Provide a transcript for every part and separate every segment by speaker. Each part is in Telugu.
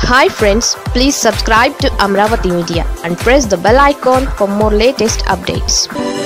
Speaker 1: hi friends please subscribe to Amaravati media and press the bell icon for more latest updates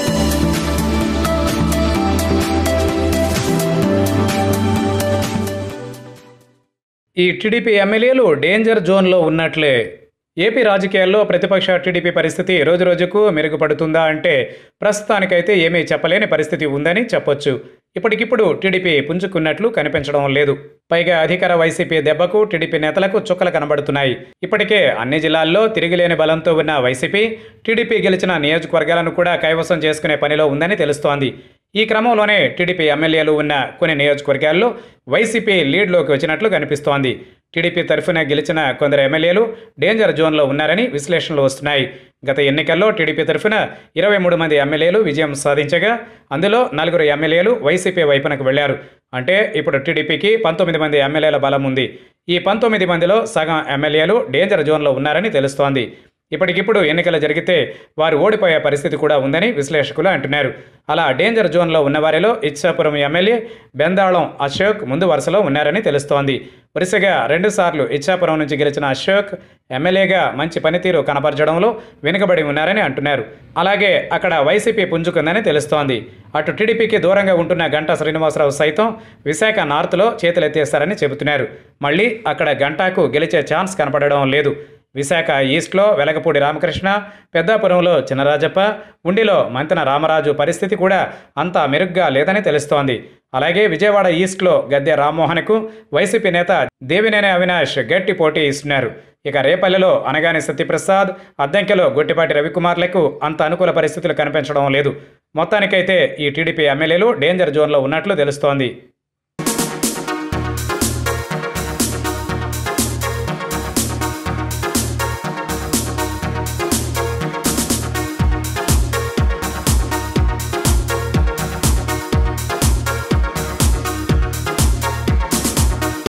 Speaker 2: ఈ టీడీపీ ఎమ్మెల్యేలు డేంజర్ జోన్లో ఉన్నట్లే ఏపీ రాజకీయాల్లో ప్రతిపక్ష టీడీపీ పరిస్థితి రోజురోజుకు మెరుగుపడుతుందా అంటే ప్రస్తుతానికైతే ఏమీ చెప్పలేని పరిస్థితి ఉందని చెప్పొచ్చు ఇప్పటికిప్పుడు టీడీపీ పుంజుకున్నట్లు కనిపించడం లేదు పైగా అధికార వైసీపీ దెబ్బకు టీడీపీ నేతలకు చుక్కలు కనబడుతున్నాయి ఇప్పటికే అన్ని జిల్లాల్లో తిరిగిలేని బలంతో ఉన్న వైసీపీ టీడీపీ గెలిచిన నియోజకవర్గాలను కూడా కైవసం చేసుకునే పనిలో ఉందని తెలుస్తోంది ఈ క్రమంలోనే టీడీపీ ఎమ్మెల్యేలు ఉన్న కొన్ని నియోజకవర్గాల్లో వైసీపీ లీడ్లోకి వచ్చినట్లు కనిపిస్తోంది టీడీపీ తరఫున గెలిచిన కొందరు ఎమ్మెల్యేలు డేంజర్ జోన్లో ఉన్నారని విశ్లేషణలు వస్తున్నాయి గత ఎన్నికల్లో టీడీపీ తరఫున ఇరవై మూడు మంది ఎమ్మెల్యేలు విజయం సాధించగా అందులో నలుగురు ఎమ్మెల్యేలు వైసీపీ వైపునకు వెళ్లారు అంటే ఇప్పుడు టీడీపీకి పంతొమ్మిది మంది ఎమ్మెల్యేల బలం ఉంది ఈ పంతొమ్మిది మందిలో సగం ఎమ్మెల్యేలు డేంజర్ జోన్లో ఉన్నారని తెలుస్తోంది ఇప్పటికిప్పుడు ఎన్నికలు జరిగితే వారు ఓడిపోయే పరిస్థితి కూడా ఉందని విశ్లేషకులు అంటున్నారు అలా డేంజర్ జోన్లో ఉన్నవారిలో ఇచ్చాపురం ఎమ్మెల్యే బెందాళం అశోక్ ముందు వరుసలో ఉన్నారని తెలుస్తోంది వరుసగా రెండుసార్లు ఇచ్చాపురం నుంచి గెలిచిన అశోక్ ఎమ్మెల్యేగా మంచి పనితీరు కనబరచడంలో వెనుకబడి ఉన్నారని అంటున్నారు అలాగే అక్కడ వైసీపీ పుంజుకుందని తెలుస్తోంది అటు టీడీపీకి దూరంగా ఉంటున్న గంటా శ్రీనివాసరావు సైతం విశాఖ నార్త్లో చేతులెత్తేస్తారని చెబుతున్నారు మళ్ళీ అక్కడ గంటాకు గెలిచే ఛాన్స్ కనపడడం లేదు విశాఖ ఈస్ట్లో వెలగపూడి రామకృష్ణ పెద్దాపురంలో చినరాజప్ప ఉండిలో మంతెన రామరాజు పరిస్థితి కూడా అంత మెరుగ్గా లేదని తెలుస్తోంది అలాగే విజయవాడ ఈస్ట్లో గద్దె రామ్మోహన్కు వైసీపీ నేత దేవినేని అవినాష్ గట్టి పోటీ ఇస్తున్నారు ఇక రేపల్లెలో అనగాని సత్యప్రసాద్ అద్దంకెలో గొట్టిపాటి రవికుమార్లకు అంత అనుకూల పరిస్థితులు కనిపించడం లేదు మొత్తానికైతే ఈ టీడీపీ ఎమ్మెల్యేలు డేంజర్ జోన్లో ఉన్నట్లు తెలుస్తోంది